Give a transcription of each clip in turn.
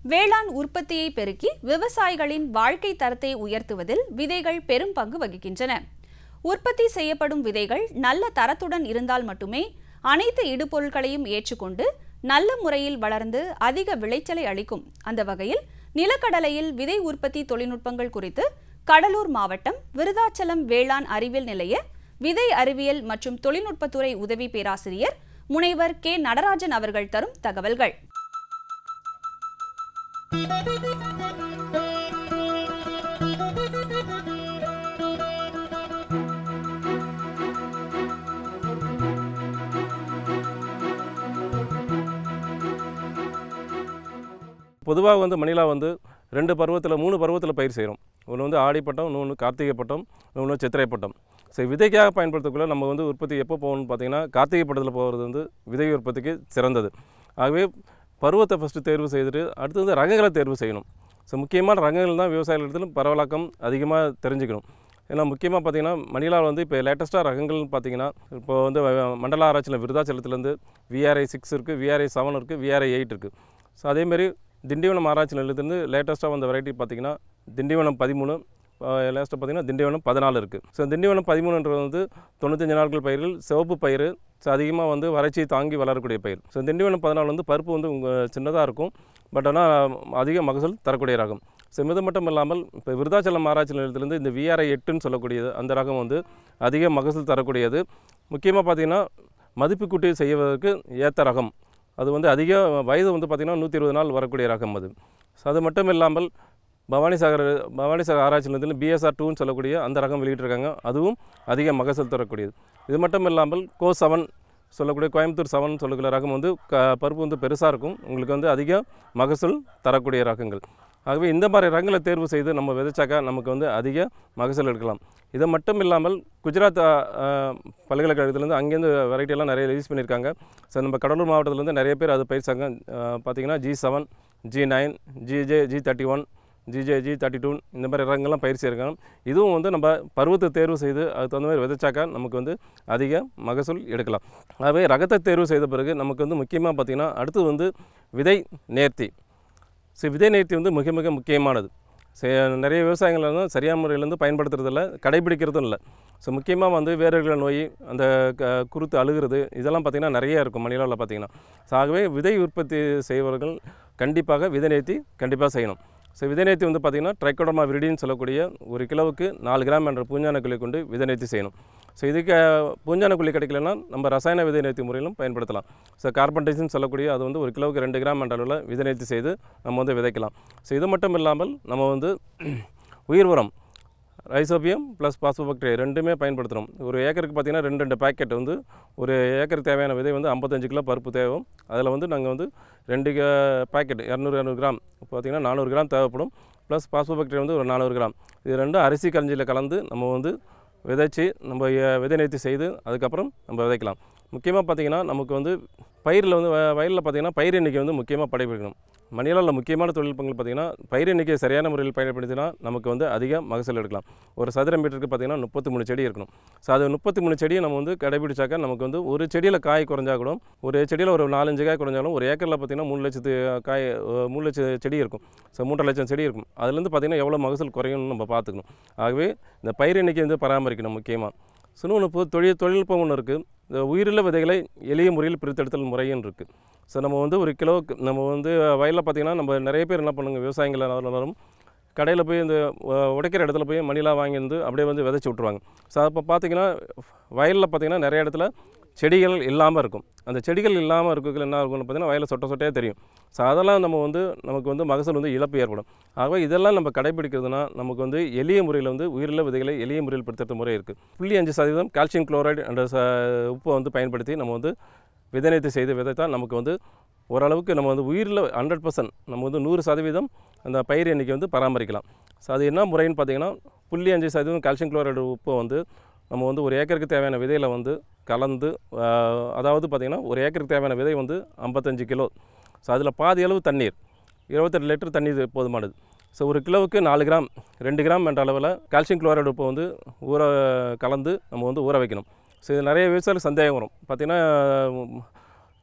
வேளாண் உற்பத்தியை பெருக்கி விவசாயிகளின் வாழ்க்கை தரத்தை உயர்த்துவதில் விதைகள் பெரும் பங்கு வகிக்கின்றன உற்பத்தி செய்யப்படும் விதைகள் நல்ல தரத்துடன் இருந்தால் மட்டுமே அனைத்து இடுபொருட்களையும் ஏற்றுக்கொண்டு நல்ல முறையில் வளர்ந்து அதிக விளைச்சலை அளிக்கும் அந்த வகையில் நிலக்கடலையில் விதை உற்பத்தி தொழில்நுட்பங்கள் குறித்து கடலூர் மாவட்டம் விருதாச்சலம் வேளாண் அறிவியல் நிலைய விதை அறிவியல் மற்றும் தொழில்நுட்பத்துறை உதவி பேராசிரியர் முனைவர் கே நடராஜன் அவர்கள் தரும் தகவல்கள் பொதுவாக வந்து மணிலா வந்து ரெண்டு பருவத்தில் மூணு பருவத்தில் பயிர் செய்கிறோம் ஒன்று வந்து ஆடிப்பட்டம் இன்னொன்று கார்த்திகை பட்டம் இன்னொன்று சித்திரை பட்டம் சரி விதைக்காக பயன்படுத்தக்குள்ள நம்ம வந்து உற்பத்தி எப்போ போகணும்னு பார்த்தீங்கன்னா கார்த்திகை பட்டத்தில் போகிறது வந்து விதை உற்பத்திக்கு சிறந்தது ஆகவே பருவத்தை ஃபஸ்ட்டு தேர்வு செய்துட்டு அடுத்து வந்து ரகங்களை தேர்வு செய்யணும் ஸோ முக்கியமான ரகங்கள் தான் விவசாயிகளிடத்திலும் பரவலாக்கம் அதிகமாக தெரிஞ்சுக்கணும் ஏன்னா முக்கியமாக பார்த்தீங்கன்னா மணிலாவில் வந்து இப்போ லேட்டஸ்ட்டாக ரகங்கள்னு பார்த்தீங்கன்னா இப்போ வந்து அஹ், மண்டல ஆராய்ச்சியில் விருதாச்சலத்துலேருந்து விஆர்ஐ சிக்ஸ் இருக்குது விஆர்ஐ செவன் இருக்குது விஆர்ஐ எயிட் இருக்குது ஸோ அதேமாரி திண்டிவனம் ஆராய்ச்சி நிலையத்திலேருந்து லேட்டஸ்ட்டாக வந்த வெரைட்டி பார்த்தீங்கன்னா திண்டிவனம் பதிமூணு லேஸ்ட்டாக பார்த்தீங்கன்னா திண்டிவனம் பதினாலு இருக்குது ஸோ திண்டிவனம் பதிமூணுன்றது வந்து தொண்ணூத்தஞ்சு நாட்கள் பயிர்கள் சிவப்பு பயிர் ஸோ அதிகமாக வந்து வறட்சியை தாங்கி வளரக்கூடிய பயிர் ஸோ திண்டிவனம் பதினாலு வந்து பருப்பு வந்து உங்கள் சின்னதாக இருக்கும் பட் ஆனால் அதிக மகசூல் தரக்கூடிய ரகம் ஸோ இது மட்டும் இல்லாமல் இப்போ விருதாச்சலம் ஆராய்ச்சி நிலையத்திலேருந்து இந்த விஆர்ஐ எட்டுன்னு சொல்லக்கூடியது அந்த ரகம் வந்து அதிக மகசூல் தரக்கூடியது முக்கியமாக பார்த்தீங்கன்னா மதிப்பு கூட்டி செய்வதற்கு ஏற்ற ரகம் அது வந்து அதிக வயது வந்து பார்த்திங்கன்னா நூற்றி இருபது நாள் வரக்கூடிய ரகம் அது ஸோ அது மட்டும் இல்லாமல் பவானிசாகர் பவானிசாகர் ஆராய்ச்சி நிலையத்தில் பிஎஸ்ஆர் டூன்னு சொல்லக்கூடிய அந்த ரகம் வெளியிட்டிருக்காங்க அதுவும் அதிக மகசூல் தரக்கூடியது இது மட்டும் இல்லாமல் கோ செவன் சொல்லக்கூடிய கோயம்புத்தூர் செவன் சொல்லக்கூடிய ரகம் வந்து க பருப்பு வந்து பெருசாக இருக்கும் உங்களுக்கு வந்து அதிக மகசூல் தரக்கூடிய ரகங்கள் ஆகவே இந்த மாதிரி ரகங்களை தேர்வு செய்து நம்ம விதைச்சாக்கா நமக்கு வந்து அதிக மகசூல் எடுக்கலாம் இது மட்டும் இல்லாமல் குஜராத் ஆ, ஆ, பல்கலைக்கழகத்துலேருந்து அங்கேருந்து வெரைட்டி எல்லாம் நிறைய ரிலீஸ் பண்ணியிருக்காங்க ஸோ நம்ம கடலூர் மாவட்டத்துலேருந்து நிறைய பேர் அது பயிர்ச்சாங்க பார்த்தீங்கன்னா G seven G nine GJ G thirty one GJ G thirty two இந்த மாதிரி ரகங்கள்லாம் பயிர் செய்யிருக்காங்க இதுவும் வந்து நம்ம பருவத்தை தேர்வு செய்து அதுக்கு தகுந்த மாதிரி விதைச்சாக்கா நமக்கு வந்து அதிக மகசூல் எடுக்கலாம் ஆகவே ரகத்தை தேர்வு செய்த பிறகு நமக்கு வந்து முக்கியமாக பார்த்திங்கன்னா அடுத்து வந்து விதை நேர்த்தி ஸோ விதை நேர்த்தி வந்து மிக மிக முக்கியமானது சே நிறைய விவசாயிகள் வந்து சரியான முறையில் வந்து பயன்படுத்துறதில்ல கடைபிடிக்கிறதும் இல்லை ஸோ முக்கியமாக வந்து வேர்கள் நோய் அந்த க குருத்து அழுகிறது இதெல்லாம் பார்த்திங்கன்னா நிறைய இருக்கும் மணிலாவில் பார்த்திங்கன்னா ஸோ ஆகவே விதை உற்பத்தி செய்பவர்கள் கண்டிப்பாக விதை நேர்த்தி கண்டிப்பாக செய்யணும் ஸோ விதை நேர்த்தி வந்து பார்த்திங்கன்னா ட்ரைக்கோடமா விரிடின்னு சொல்லக்கூடிய ஒரு கிலோவுக்கு நாலு கிராம் என்ற பூஞ்சான குழி கொண்டு விதை நேர்த்தி செய்யணும் ஸோ இதுக்கு பூஞ்சான குழி கிடைக்கலன்னா நம்ம ரசாயன விதை நேர்த்தி முறையிலும் பயன்படுத்தலாம் ஸோ கார்பன் டைசின் சொல்லக்கூடிய அது வந்து ஒரு கிலோவுக்கு ரெண்டு கிராம் என்ற அளவில் விதை நேர்த்தி செய்து நம்ம வந்து விதைக்கலாம் ஸோ இது மட்டும் இல்லாமல் நம்ம வந்து உயிர் உரம் ரைசோபியம் ப்ளஸ் பாஸ்போபாக்டீரியா ரெண்டுமே பயன்படுத்துகிறோம் ஒரு ஏக்கருக்கு பார்த்திங்கன்னா ரெண்டு ரெண்டு பாக்கெட் வந்து ஒரு ஏக்கருக்கு தேவையான விதை வந்து ஐம்பத்தஞ்சு கிலோ பருப்பு தேவை அதில் வந்து நாங்கள் வந்து ரெண்டு பாக்கெட் இரநூறு இரநூறு கிராம் பார்த்திங்கன்னா நானூறு கிராம் தேவைப்படும் ப்ளஸ் பாஸ்போபாக்டீரியா வந்து ஒரு நானூறு கிராம் இது ரெண்டும் அரிசி கஞ்சியில் கலந்து நம்ம வந்து விதைச்சி நம்ம எ- விதை நேர்த்தி செய்து அதுக்கப்புறம் நம்ம விதைக்கலாம் முக்கியமாக பார்த்திங்கன்னா நமக்கு வந்து பயிரில் வந்து வ- வயலில் பார்த்திங்கன்னா பயிர் எண்ணிக்கை வந்து முக்கியமாக படைப்பிடிக்கணும் மணிலாவில் முக்கியமான தொழில்நுட்பங்கள் பார்த்திங்கன்னா பயிர் எண்ணிக்கை சரியான முறையில் பயன்படுத்தினா நமக்கு வந்து அதிக மகசூல் எடுக்கலாம் ஒரு சதுர மீட்டருக்கு பார்த்திங்கன்னா முப்பத்தி மூணு செடி இருக்கணும் ஸோ அது முப்பத்தி மூணு செடியை நம்ம வந்து கடைபிடிச்சாக்கா நமக்கு வந்து ஒரு செடியில் காய் குறைஞ்சா கூட ஒரு செடியில் ஒரு நாலஞ்சு காய் குறைஞ்சாலும் ஒரு ஏக்கரில் பார்த்திங்கன்னா மூணு லட்சத்து காய் அஹ், மூணு லட்சம் செடி இருக்கும் ஸோ மூன்றரை லட்சம் செடி இருக்கும் அதுலேருந்து பார்த்திங்கன்னா எவ்வளோ மகசூல் குறையும்னு நம்ம பார்த்துக்கணும் ஆகவே இந்த பயிர் எண்ணிக்கை வந்து பராமரிக்கணும் முக்கியமாக இன்னொன்று இப்போ தொழில் தொழில்நுட்பம் ஒன்று இருக்குது இந்த உயிருள்ள விதைகளை எளிய முறையில் பிரித்தெடுத்தல் முறைன்னு இருக்குது ஸோ நம்ம வந்து ஒரு கிலோவுக்கு நம்ம வந்து வயலில் பார்த்திங்கன்னா நம்ம நிறைய பேர் என்ன பண்ணுங்க விவசாயிகள் எல்லாரும் கடையில் போய் இந்த உ- உடைக்கிற இடத்துல போய் மணிலாம் வாங்கி வந்து அப்படியே வந்து விதைச்சி விட்ருவாங்க ஸோ அப்போ பார்த்தீங்கன்னா வயலில் பார்த்திங்கன்னா நிறைய இடத்துல செடிகள் இல்லாமல் இருக்கும் அந்த செடிகள் இல்லாமல் இருக்கிறதுல என்ன இருக்கும்னு பார்த்தீங்கன்னா வயலில் சொட்ட சொட்டையாக தெரியும் ஸோ அதெல்லாம் நம்ம வந்து நமக்கு வந்து மகசூல் வந்து இழப்பு ஏற்படும் ஆகவே இதெல்லாம் நம்ம கடைபிடிக்கிறதுனா நமக்கு வந்து எளிய முறையில் வந்து உயிருள்ள விதைகளை எளிய முறையில் பிரித்தெடுத்த முறை இருக்குது புள்ளி அஞ்சு சதவீதம் கால்சியம் குளோரைடு என்ற ச உப்பை வந்து பயன்படுத்தி நம்ம வந்து விதைநீர்த்தி செய்து விதைத்தால் நமக்கு வந்து ஓரளவுக்கு நம்ம வந்து உயிரில் ஹண்ட்ரட் பர்சன்ட் நம்ம வந்து நூறு சதவீதம் அந்த பயிர் எண்ணிக்கை வந்து பராமரிக்கலாம் ஸோ அது என்ன முறைன்னு பார்த்தீங்கன்னா புள்ளி அஞ்சு சதவீதம் கால்சியம் குளோரைடு உப்பை வந்து நம்ம வந்து ஒரு ஏக்கருக்கு தேவையான விதையில் வந்து கலந்து ஆஹ், அதாவது பார்த்திங்கன்னா ஒரு ஏக்கருக்கு தேவையான விதை வந்து ஐம்பத்தஞ்சு கிலோ ஸோ அதில் பாதி அளவு தண்ணீர் இருபத்தெட்டு லிட்டர் தண்ணீர் போதுமானது ஸோ ஒரு கிலோவுக்கு நாலு கிராம் ரெண்டு கிராம் என்ற அளவில் கால்சியம் குளோரைடு உப்பை வந்து ஊற கலந்து நம்ம வந்து ஊற வைக்கணும் ஸோ இது நிறைய விவசாயிகளுக்கு சந்தேகம் வரும் பார்த்திங்கன்னா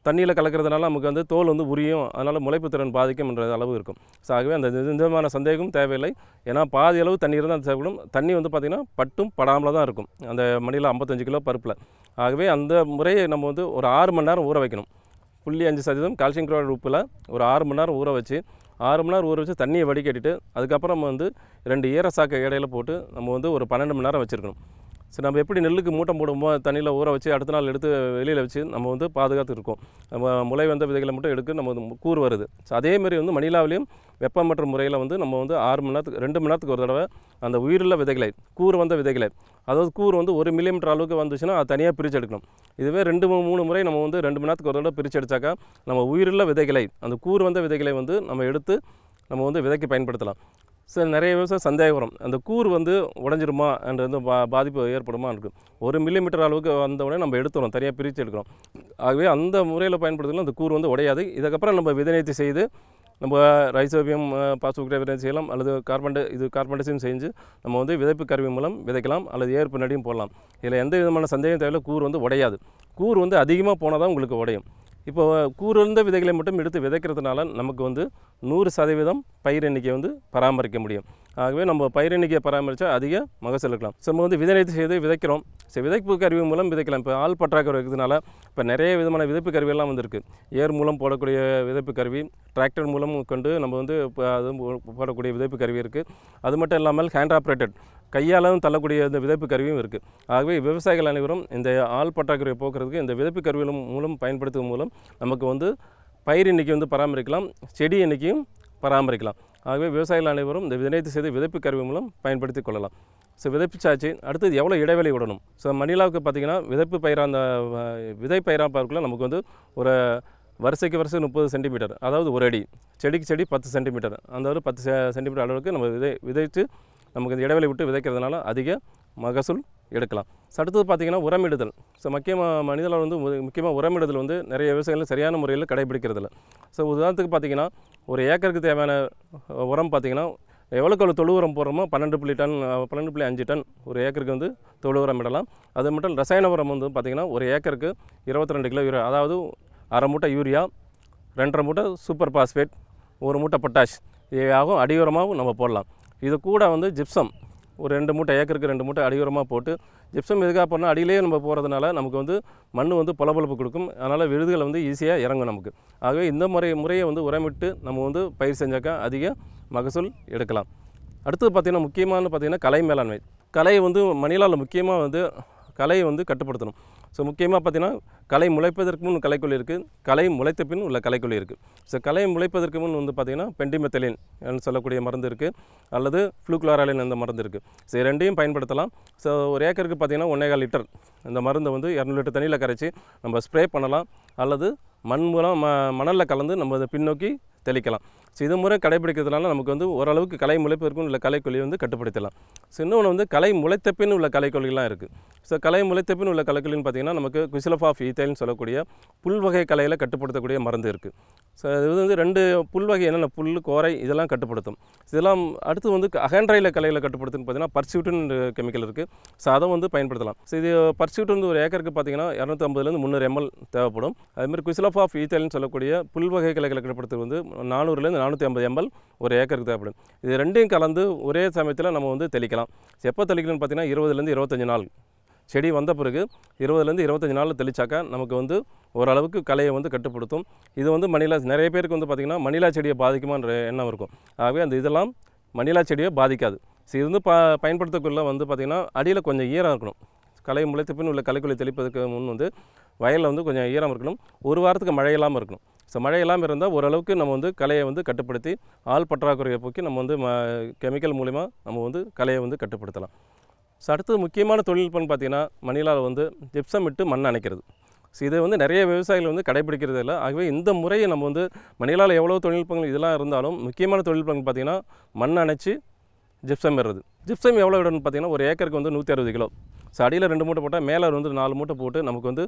தண்ணியில் கலக்கிறதுனால நமக்கு வந்து தோல் வந்து உரியும் அதனால் முளைப்பு திறன் பாதிக்கும் என்ற அளவு இருக்கும் ஸோ ஆகவே அந்த இந்த விதமான சந்தேகம் தேவையில்லை ஏன்னா பாதி அளவு தண்ணி இருந்தால் தேவைப்படும் தண்ணி வந்து பார்த்திங்கன்னா பட்டும் படாமல் தான் இருக்கும் அந்த மணியில் ஐம்பத்தஞ்சு கிலோ பருப்பில் ஆகவே அந்த முறையை நம்ம வந்து ஒரு ஆறு மணி நேரம் ஊற வைக்கணும் புள்ளி அஞ்சு சதவீதம் கால்சியம் குளோரைடு உப்பில் ஒரு ஆறு மணி நேரம் ஊற வச்சு ஆறு மணி நேரம் ஊற வச்சு தண்ணியை வடிகட்டிட்டு அதுக்கப்புறம் நம்ம வந்து ரெண்டு ஈரசாக்கை இடையில போட்டு நம்ம வந்து ஒரு பன்னெண்டு மணி நேரம் வச்சுருக்கணும் சரி நம்ம எப்படி நெல்லுக்கு மூட்டை போடும்போது தண்ணியில் ஊற வச்சு அடுத்த நாள் எடுத்து வெளியில் வச்சு நம்ம வந்து பாதுகாத்து இருக்கோம் நம்ம முளை வந்த விதைகளை மட்டும் எடுக்க நம்ம வந்து கூறு வருது ஸோ அதேமாரி வந்து மணிலாவிலையும் வெப்பமற்ற முறையில் வந்து நம்ம வந்து ஆறு மணி நேரத்துக்கு ரெண்டு மணி நேரத்துக்கு ஒரு தடவை அந்த உயிருள்ள விதைகளை கூறு வந்த விதைகளை அதாவது கூறு வந்து ஒரு மில்லிமீட்டர் அளவுக்கு வந்துச்சுன்னா அது தனியாக பிரித்து எடுக்கணும் இதுவே ரெண்டு மூணு மூணு முறை நம்ம வந்து ரெண்டு மணி நேரத்துக்கு ஒரு தடவை பிரித்து எடுத்தாக்கா நம்ம உயிருள்ள விதைகளை அந்த கூறு வந்த விதைகளை வந்து நம்ம எடுத்து நம்ம வந்து விதைக்கு பயன்படுத்தலாம் சரி நிறைய விவசாயம் சந்தேகம் வரும் அந்த கூறு வந்து உடஞ்சிருமா என்ற வந்து பா பாதிப்பு ஏற்படுமா இருக்குது ஒரு மில்லிமீட்டர் அளவுக்கு வந்த உடனே நம்ம எடுத்துறோம் தனியாக பிரித்து எடுக்கிறோம் ஆகவே அந்த முறையில் பயன்படுத்தலாம் அந்த கூறு வந்து உடையாது இதுக்கப்புறம் நம்ம விதைநீர்த்தி செய்து நம்ம ரைசோபியம் பாஸ்போக்ரேவினை செய்யலாம் அல்லது கார்பன் டை இது கார்பன் டை செஞ்சு நம்ம வந்து விதைப்பு கருவி மூலம் விதைக்கலாம் அல்லது ஏற்பு நடியும் போடலாம் இதில் எந்த விதமான சந்தேகம் தேவையில்ல கூறு வந்து உடையாது கூறு வந்து அதிகமாக போனால் தான் உங்களுக்கு உடையும் இப்போ கூறிருந்த விதைகளை மட்டும் எடுத்து விதைக்கிறதுனால நமக்கு வந்து நூறு சதவீதம் பயிர் எண்ணிக்கை வந்து பராமரிக்க முடியும் ஆகவே நம்ம பயிர் எண்ணிக்கையை பராமரித்தா அதிக மகசூல் இருக்கலாம் ஸோ நம்ம வந்து விதைநீர்த்தி செய்து விதைக்கிறோம் சரி விதைப்பு கருவி மூலம் விதைக்கலாம் இப்போ ஆள் பற்றாக்குறை இருக்கிறதுனால இப்போ நிறைய விதமான விதைப்பு கருவியெல்லாம் வந்திருக்கு ஏர் மூலம் போடக்கூடிய விதைப்பு கருவி டிராக்டர் மூலம் கொண்டு நம்ம வந்து இப்போ அது போடக்கூடிய விதைப்பு கருவி இருக்குது அது மட்டும் இல்லாமல் ஹேண்ட் ஆப்ரேட்டட் கையாலும் தள்ளக்கூடிய இந்த விதைப்பு கருவியும் இருக்குது ஆகவே விவசாயிகள் அனைவரும் இந்த ஆள் பற்றாக்குறையை போக்குறதுக்கு இந்த விதைப்பு கருவிகள் மூலம் பயன்படுத்துவதன் மூலம் நமக்கு வந்து பயிர் எண்ணிக்கை வந்து பராமரிக்கலாம் செடி எண்ணிக்கையும் பராமரிக்கலாம் ஆகவே விவசாயிகள் அனைவரும் இந்த விதைத்து செய்து விதைப்பு கருவி மூலம் பயன்படுத்தி கொள்ளலாம் ஸோ விதைப்பிச்சாச்சு அடுத்தது எவ்வளோ இடைவெளி விடணும் ஸோ மணிலாவுக்கு பார்த்திங்கன்னா விதைப்பு பயிராக அந்த அஹ், விதை பயிராக பார்க்கல நமக்கு வந்து ஒரு வரிசைக்கு வரிசை முப்பது சென்டிமீட்டர் அதாவது ஒரு அடி செடிக்கு செடி பத்து சென்டிமீட்டர் அந்த ஒரு பத்து செ- சென்டிமீட்டர் அளவுக்கு நம்ம விதை விதைத்து நமக்கு இந்த இடைவெளி விட்டு விதைக்கிறதுனால அதிக மகசூல் எடுக்கலாம் ஸோ அடுத்தது பார்த்திங்கன்னா உரமிடுதல் ஸோ முக்கியமாக மனிதர்கள் வந்து மு- முக்கியமாக உரமிடுதல் வந்து நிறைய விவசாயிகள் சரியான முறையில் கடைபிடிக்கிறதில்ல ஸோ உதாரணத்துக்கு பார்த்திங்கன்னா ஒரு ஏக்கருக்கு தேவையான அஹ், உரம் பார்த்திங்கன்னா எவ்வளோக்கு எவ்வளோ தொழு உரம் போடுறோமோ பன்னெண்டு புள்ளி டன் அஹ், பன்னெண்டு புள்ளி அஞ்சு டன் ஒரு ஏக்கருக்கு வந்து தொழு உரம் இடலாம் அது மட்டும் ரசாயன உரம் வந்து பார்த்திங்கன்னா ஒரு ஏக்கருக்கு இருபத்தி ரெண்டு கிலோ யூரியா அதாவது அரை மூட்டை யூரியா ரெண்டரை மூட்டை சூப்பர் பாஸ்பேட் ஒரு மூட்டை பொட்டாஷ் இது ஆகும் அடியுரமாகவும் நம்ம போடலாம் இது கூட வந்து ஜிப்சம் ஒரு ரெண்டு மூட்டை ஏக்கருக்கு ரெண்டு மூட்டை அடியுரமாக போட்டு ஜிப்சம் எதுக்காக போனால் அடியிலேயே நம்ம போகிறதுனால நமக்கு வந்து மண் வந்து பொலபொலப்பு கொடுக்கும் அதனால் விழுதுகள் வந்து ஈஸியாக இறங்கும் நமக்கு ஆகவே இந்த முறை முறையை வந்து உரமிட்டு நம்ம வந்து பயிர் செஞ்சாக்கா அதிக மகசூல் எடுக்கலாம் அடுத்தது பார்த்திங்கன்னா முக்கியமான பார்த்திங்கன்னா கலை மேலாண்மை கலை வந்து மணிலால் முக்கியமாக வந்து கலையை வந்து கட்டுப்படுத்தணும் ஸோ முக்கியமாக பார்த்தீங்கன்னா கலை முளைப்பதற்கு முன் கலைக்கொல்லி இருக்குது கலை முளைத்த பின் உள்ள கலைக்கொல்லி இருக்குது ஸோ கலை முளைப்பதற்கு முன் வந்து பார்த்திங்கன்னா பெண்டிமெத்தலின் சொல்லக்கூடிய மருந்து இருக்குது அல்லது ஃப்ளூக்ளாராலின் அந்த மருந்து இருக்குது ஸோ இது ரெண்டையும் பயன்படுத்தலாம் ஸோ ஒரு ஏக்கருக்கு பார்த்திங்கன்னா ஒன்றேகால் லிட்டர் இந்த மருந்தை வந்து இரநூறு லிட்டர் தண்ணியில் கரைச்சி நம்ம ஸ்ப்ரே பண்ணலாம் அல்லது மண் மூலம் ம மணலில் கலந்து நம்ம அதை பின்னோக்கி தெளிக்கலாம் ஸோ இது முறை கடைபிடிக்கிறதுனால நமக்கு வந்து ஓரளவுக்கு கலை முளைப்பதற்கும் உள்ள கலைக்கொல்லி வந்து கட்டுப்படுத்தலாம் ஸோ இன்னொன்று வந்து கலை முளைத்த பின் உள்ள கலைக்கொல்லிலாம் இருக்குது ஸோ கலை முளைத்த பின் உள்ள கலைக்கொல்லின்னு பார்த்திங்கன்னா நமக்கு குசிலஃப் ஆஃப் ஈத்தைல்னு சொல்லக்கூடிய புல்வகை கலையில் கட்டுப்படுத்தக்கூடிய மருந்து இருக்குது ஸோ இது வந்து ரெண்டு புல்வகை என்னென்ன புல் கோரை இதெல்லாம் கட்டுப்படுத்தும் இதெல்லாம் அடுத்து வந்து அகன்றையில் கலையில் கட்டுப்படுத்துன்னு பார்த்தீங்கன்னா பர்சியூட்டன் கெமிக்கல் இருக்குது ஸோ அதை வந்து பயன்படுத்தலாம் ஸோ இது பர்சியூட் வந்து ஒரு ஏக்கருக்கு பார்த்தீங்கன்னா இரநூத்தம்பதுலேருந்து முந்நூறு எம்எல் தேவைப்படும் அதுமாதிரி குசிலஃப் ஆஃப் ஈத்தைல்னு சொல்லக்கூடிய புல்வகை கலைகளை கட்டுப்படுத்துறது வந்து நானூறுலேருந்து நானூற்றி ஐம்பது எம்எல் ஒரு ஏக்கருக்கு தேவைப்படும் இது ரெண்டையும் கலந்து ஒரே சமயத்தில் நம்ம வந்து தெளிக்கலாம் எப்போ தெளிக்கணும்னு பார்த்தீங்கன்னா இருபதுலேருந்து இருபத்தஞ்சு நாள் செடி வந்த பிறகு இருபதுலேருந்து இருபத்தஞ்சி நாளில் தெளிச்சாக்கா நமக்கு வந்து ஓரளவுக்கு கலையை வந்து கட்டுப்படுத்தும் இது வந்து மணிலா நிறைய பேருக்கு வந்து பார்த்திங்கன்னா மணிலா செடியை பாதிக்குமான்ற எண்ணம் இருக்கும் ஆகவே அந்த இதெல்லாம் மணிலா செடியை பாதிக்காது ஸோ இது வந்து ப பயன்படுத்தக்குள்ள வந்து பார்த்திங்கன்னா அடியில் கொஞ்சம் ஈரம் இருக்கணும் களை முளைத்த பின் உள்ள களைக்குள்ளி தெளிப்பதற்கு முன் வந்து வயலில் வந்து கொஞ்சம் ஈரம் இருக்கணும் ஒரு வாரத்துக்கு மழை இல்லாமல் இருக்கணும் ஸோ மழை இல்லாமல் இருந்தால் ஓரளவுக்கு நம்ம வந்து கலையை வந்து கட்டுப்படுத்தி ஆள் பற்றாக்குறையை போக்கி நம்ம வந்து ம கெமிக்கல் மூலிமா நம்ம வந்து கலையை வந்து கட்டுப்படுத்தலாம் ஸோ அடுத்தது முக்கியமான தொழில்நுட்பம்னு பார்த்தீங்கன்னா மணிலால் வந்து ஜிப்சம் இட்டு மண் அணைக்கிறது ஸோ இதை வந்து நிறைய விவசாயிகள் வந்து கடைபிடிக்கிறது இல்லை ஆகவே இந்த முறையை நம்ம வந்து மணிலால் எவ்வளோ தொழில்நுட்பங்கள் இதெல்லாம் இருந்தாலும் முக்கியமான தொழில்நுட்பங்கள் பார்த்திங்கன்னா மண் அணைச்சி ஜிப்சம் இடுறது ஜிப்சம் எவ்வளோ இடம்னு பார்த்தீங்கன்னா ஒரு ஏக்கருக்கு வந்து நூற்றி அறுபது கிலோ ஸோ அடியில் ரெண்டு மூட்டை போட்டால் மேலே வந்து நாலு மூட்டை போட்டு நமக்கு வந்து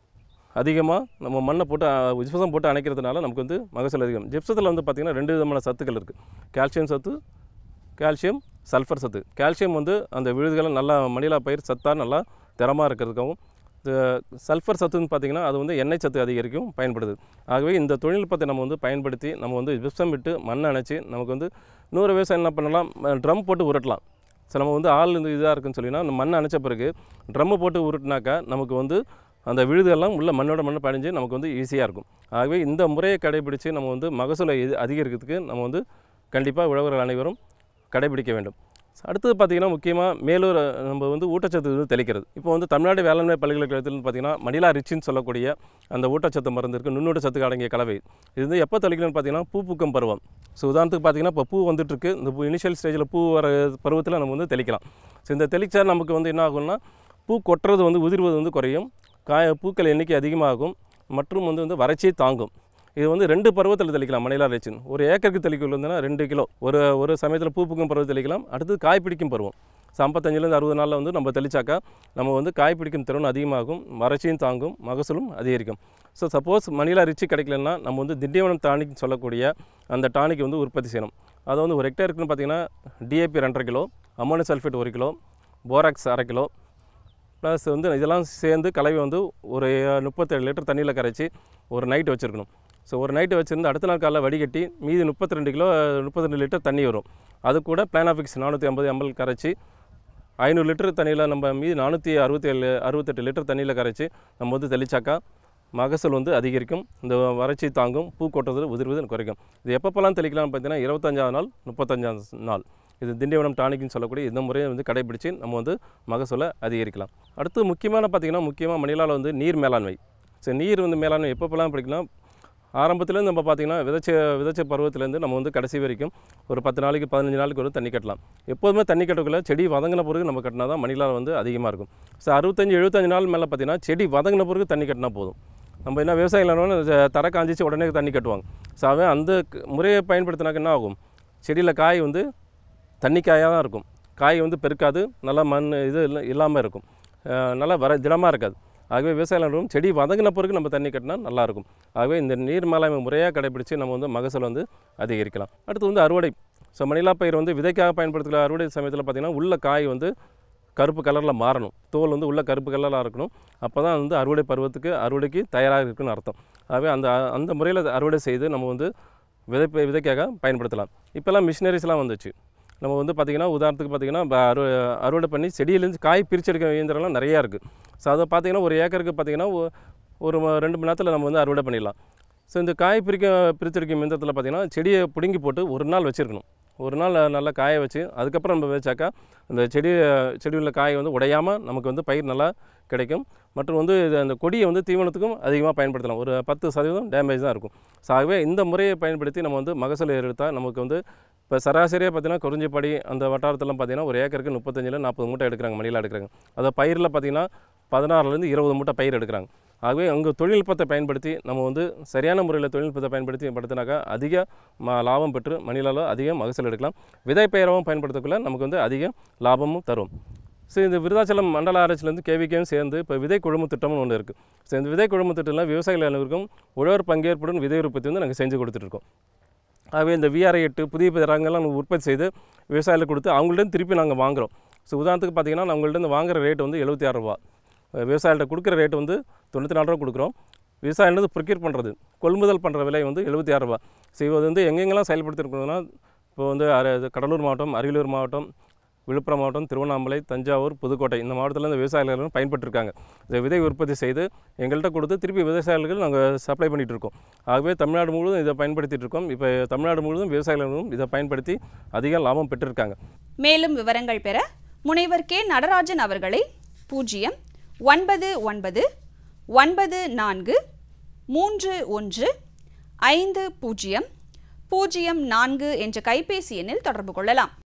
அதிகமாக நம்ம மண்ணை போட்டு அஹ், ஜிப்சம் போட்டு அணைக்கிறதுனால நமக்கு வந்து மகசூல் அதிகம் ஜிப்சத்தில் வந்து பார்த்திங்கன்னா ரெண்டு விதமான சத்துக்கள் இருக்குது கால்சியம் சத்து கால்சியம் சல்ஃபர் சத்து கால்சியம் வந்து அந்த விழுதுகளை நல்லா மணிலா பயிர் சத்தாக நல்லா திறமாக இருக்கிறதுக்காகவும் சல்ஃபர் சத்துன்னு பார்த்தீங்கன்னா அது வந்து எண்ணெய் சத்து அதிகரிக்கும் பயன்படுது ஆகவே இந்த தொழில்நுட்பத்தை நம்ம வந்து பயன்படுத்தி நம்ம வந்து விப்சம் விட்டு மண் அணைச்சி நமக்கு வந்து நூறு விவசாயம் என்ன பண்ணலாம் ட்ரம் போட்டு உருட்டலாம் ஸோ நம்ம வந்து ஆள் இந்த இதாக இருக்குன்னு சொல்லினா அந்த மண் அணைச்ச பிறகு ட்ரம்மு போட்டு உருட்டினாக்கா நமக்கு வந்து அந்த விழுதெல்லாம் உள்ள மண்ணோட மண்ணை படைஞ்சு நமக்கு வந்து ஈஸியாக இருக்கும் ஆகவே இந்த முறையை கடைபிடித்து நம்ம வந்து மகசூலை இது அதிகரிக்கிறதுக்கு நம்ம வந்து கண்டிப்பாக உழவர்கள் அனைவரும் கடைபிடிக்க வேண்டும் அடுத்தது பார்த்திங்கன்னா முக்கியமாக மேலூர் நம்ம வந்து ஊட்டச்சத்து வந்து தெளிக்கிறது இப்போ வந்து தமிழ்நாடு வேளாண்மை பல்கலைக்கழகத்தில் பார்த்திங்கன்னா மணிலா ரிச்சின்னு சொல்லக்கூடிய அந்த ஊட்டச்சத்து மருந்து இருக்குது நுண்ணூட்டச்சத்துக்கு அடங்கிய கலவை இது வந்து எப்போ தெளிக்கணும்னு பார்த்தீங்கன்னா பூ பூக்கும் பருவம் ஸோ உதாரணத்துக்கு பார்த்தீங்கன்னா இப்போ பூ வந்துட்டுருக்கு இந்த பூ இனிஷியல் ஸ்டேஜில் பூ வர பருவத்தில் நம்ம வந்து தெளிக்கலாம் ஸோ இந்த தெளிச்சா நமக்கு வந்து என்ன ஆகும்னா பூ கொட்டுறது வந்து உதிர்வது வந்து குறையும் காய பூக்கள் எண்ணிக்கை அதிகமாகும் மற்றும் வந்து வந்து வறட்சியை தாங்கும் இது வந்து ரெண்டு பருவத்தில் தெளிக்கலாம் மணிலா ரேச்சின் ஒரு ஏக்கருக்கு தெளிக்கல் இருந்ததுன்னா ரெண்டு கிலோ ஒரு ஒரு சமயத்தில் பூ பூக்கும் பருவம் தெளிக்கலாம் அடுத்தது காய் பிடிக்கும் பருவம் ஸோ ஐம்பத்தஞ்சிலேருந்து அறுபது நாளில் வந்து நம்ம தெளிச்சாக்கா நம்ம வந்து காய் பிடிக்கும் திறன் அதிகமாகும் வறட்சியும் தாங்கும் மகசூலும் அதிகரிக்கும் ஸோ சப்போஸ் மணிலா ரிச்சி கிடைக்கலன்னா நம்ம வந்து திண்டிவனம் டானிக் சொல்லக்கூடிய அந்த டானிக் வந்து உற்பத்தி செய்யணும் அதை வந்து ஒரு ஹெக்டேருக்குன்னு பார்த்தீங்கன்னா டிஏபி ரெண்டரை கிலோ அம்மோனியம் சல்ஃபேட் ஒரு கிலோ போராக்ஸ் அரை கிலோ ப்ளஸ் வந்து இதெல்லாம் சேர்ந்து கலவை வந்து ஒரு முப்பத்தேழு லிட்டர் தண்ணியில் கரைச்சி ஒரு நைட்டு வச்சுருக்கணும் ஸோ ஒரு நைட்டு வச்சுருந்து அடுத்த நாள் காலைல வடிகட்டி மீதி முப்பத்தி ரெண்டு கிலோ முப்பத்தி ரெண்டு லிட்டர் தண்ணி வரும் அது கூட பிளானாஃபிக்ஸ் நானூற்றி ஐம்பது எம்எல் கரைச்சி ஐநூறு லிட்டர் தண்ணியில் நம்ம மீதி நானூற்றி அறுபத்தேழு அறுபத்தெட்டு லிட்டர் தண்ணியில் கரைச்சி நம்ம வந்து தெளிச்சாக்கா மகசூல் வந்து அதிகரிக்கும் இந்த வறட்சி தாங்கும் பூ கொட்டுறது உதிர்வது குறைக்கும் இது எப்பப்போலாம் தெளிக்கலாம்னு பார்த்தீங்கன்னா இருபத்தஞ்சாவது நாள் முப்பத்தஞ்சாவது நாள் இது திண்டிவனம் டானிக்னு சொல்லக்கூடிய இந்த முறையை வந்து கடைபிடிச்சு நம்ம வந்து மகசூலை அதிகரிக்கலாம் அடுத்து முக்கியமான பார்த்திங்கன்னா முக்கியமாக மணிலால் வந்து நீர் மேலாண்மை ஸோ நீர் வந்து மேலாண்மை எப்பப்போலாம் பிடிக்கலாம் ஆரம்பத்துலேருந்து நம்ம பார்த்திங்கன்னா விதைச்ச விதைச்ச பருவத்துலேருந்து நம்ம வந்து கடைசி வரைக்கும் ஒரு பத்து நாளைக்கு பதினஞ்சு நாளைக்கு ஒரு தண்ணி கட்டலாம் எப்போதுமே தண்ணி கட்டக்குள்ள செடி வதங்கின பிறகு நம்ம கட்டினா தான் மணிலால் வந்து அதிகமாக இருக்கும் ஸோ அறுபத்தஞ்சு எழுபத்தஞ்சு நாள் மேலே பார்த்திங்கன்னா செடி வதங்கின பிறகு தண்ணி கட்டினா போதும் நம்ம என்ன விவசாயிகள் தர காஞ்சிச்சு உடனே தண்ணி கட்டுவாங்க ஸோ அவன் அந்த க- முறையை பயன்படுத்தினாக்க என்ன ஆகும் செடியில் காய் வந்து தண்ணி காயாக தான் இருக்கும் காய் வந்து பெருக்காது நல்லா மண் இது இல்ல- இல்லாமல் இருக்கும் அஹ் நல்லா வர திடமாக இருக்காது ஆகவே விவசாயம் செடி வதங்கின பிறகு நம்ம தண்ணி கட்டினா நல்லாயிருக்கும் ஆகவே இந்த நீர் மேலாண்மை முறையாக கடைபிடிச்சு நம்ம வந்து மகசூல் வந்து அதிகரிக்கலாம் அடுத்து வந்து அறுவடை ஸோ மணிலா பயிர் வந்து விதைக்காக பயன்படுத்துகிற அறுவடை சமயத்தில் பார்த்திங்கன்னா உள்ள காய் வந்து கருப்பு கலரில் மாறணும் தோல் வந்து உள்ள கருப்பு கலரில் இருக்கணும் அப்போ தான் வந்து அறுவடை பருவத்துக்கு அறுவடைக்கு தயாராக இருக்குன்னு அர்த்தம் ஆகவே அந்த அந்த முறையில் அறுவடை செய்து நம்ம வந்து விதை விதைக்காக பயன்படுத்தலாம் இப்போல்லாம் மிஷினரிஸ்லாம் வந்துச்சு நம்ம வந்து பார்த்திங்கன்னா உதாரணத்துக்கு பார்த்திங்கன்னா ப- அறு அறுவடை பண்ணி செடியிலேருந்து காய் பிரிச்செடுக்க இயந்திரம்லாம் நிறையா இருக்குது ஸோ அதை பார்த்திங்கன்னா ஒரு ஏக்கருக்கு பார்த்திங்கன்னா ஒ- ஒரு ம- ரெண்டு மணி நேரத்தில் நம்ம வந்து அறுவடை பண்ணிடலாம் ஸோ இந்த காய் பிரிக்க பிரிச்செடுக்கும் இயந்திரத்தில் பார்த்திங்கன்னா செடியை பிடுங்கி போட்டு ஒரு நாள் வச்சுருக்கணும் ஒரு நாள் நல்லா காய வச்சு அதுக்கப்புறம் நம்ம வச்சாக்கா அந்த செடி செடியில் காய் வந்து உடையாமல் நமக்கு வந்து பயிர் நல்லா கிடைக்கும் மற்றும் வந்து இது அந்த கொடியை வந்து தீவனத்துக்கும் அதிகமாக பயன்படுத்தலாம் ஒரு பத்து சதவீதம் டேமேஜ் தான் இருக்கும் ஸோ ஆகவே இந்த முறையை பயன்படுத்தி நம்ம வந்து மகசூல் எடுத்தால் நமக்கு வந்து இப்போ சராசரியாக பார்த்தீங்கன்னா குறிஞ்சிப்படி அந்த வட்டாரத்தெல்லாம் பார்த்தீங்கன்னா ஒரு ஏக்கருக்கு முப்பத்தஞ்சில் நாற்பது மூட்டை எடுக்கிறாங்க மணியில் எடுக்கிறாங்க அதை பயிரில் பார்த்தீங்கன்னா பதினாறுலேருந்து இருபது மூட்டை பயிர் எடுக்கிறாங்க ஆகவே அங்கே தொழில்நுட்பத்தை பயன்படுத்தி நம்ம வந்து சரியான முறையில் தொழில்நுட்பத்தை பயன்படுத்தி படுத்தினாக்கா அதிக ம லாபம் பெற்று மணிலால் அதிக மகசூல் எடுக்கலாம் விதை பயிரவும் பயன்படுத்தக்குள்ள நமக்கு வந்து அதிக லாபமும் தரும் ஸோ இந்த விருதாச்சலம் மண்டல ஆராய்ச்சியிலேருந்து கேவிக்கையும் சேர்ந்து இப்போ விதை குழும திட்டம்னு ஒன்று இருக்குது ஸோ இந்த விதை குழும திட்டத்தில் விவசாயிகள் அனைவருக்கும் உழவர் பங்கேற்புடன் விதை உற்பத்தி வந்து நாங்கள் செஞ்சு கொடுத்துட்ருக்கோம் ஆகவே இந்த விஆர்ஐ எட்டு புதிய புதிய ரகங்கள்லாம் நாங்கள் உற்பத்தி செய்து விவசாயிகளுக்கு கொடுத்து அவங்கள்ட்ட திருப்பி நாங்கள் வாங்குகிறோம் ஸோ உதாரணத்துக்கு பார்த்தீங்கன்னா நம்மள்ட்ட இருந்து வாங்குற ரேட் வந்து எழுபத்தி ஆறு ரூபா விவசாயிகிட்ட கொடுக்குற ரேட் வந்து தொண்ணூற்றி நாலு ரூபா கொடுக்குறோம் விவசாயிலேருந்து ப்ரொக்யூர் பண்ணுறது கொள்முதல் பண்ணுற விலை வந்து எழுபத்தி ஆறு ரூபா ஸோ இது வந்து எங்கெங்கெல்லாம் செயல்படுத்திருக்கோம்னா இப்போ வந்து அர- இது கடலூர் மாவட்டம் அரியலூர் மாவட்டம் விழுப்புரம் மாவட்டம் திருவண்ணாமலை தஞ்சாவூர் புதுக்கோட்டை இந்த மாவட்டத்தில் இந்த விவசாயிகள் பயன்பட்டுருக்காங்க இந்த விதை உற்பத்தி செய்து எங்கள்கிட்ட கொடுத்து திருப்பி விவசாயிகளுக்கு நாங்கள் சப்ளை பண்ணிகிட்டு இருக்கோம் ஆகவே தமிழ்நாடு முழுவதும் இதை பயன்படுத்திட்டு இருக்கோம் இப்போ தமிழ்நாடு முழுவதும் விவசாயிகளும் இதை பயன்படுத்தி அதிக லாபம் பெற்றிருக்காங்க மேலும் விவரங்கள் பெற முனைவர் கே நடராஜன் அவர்களை பூஜ்ஜியம் ஒன்பது ஒன்பது ஒன்பது நான்கு மூன்று ஒன்று ஐந்து பூஜ்ஜியம் பூஜ்ஜியம் நான்கு என்ற கைபேசி எண்ணில் தொடர்பு கொள்ளலாம்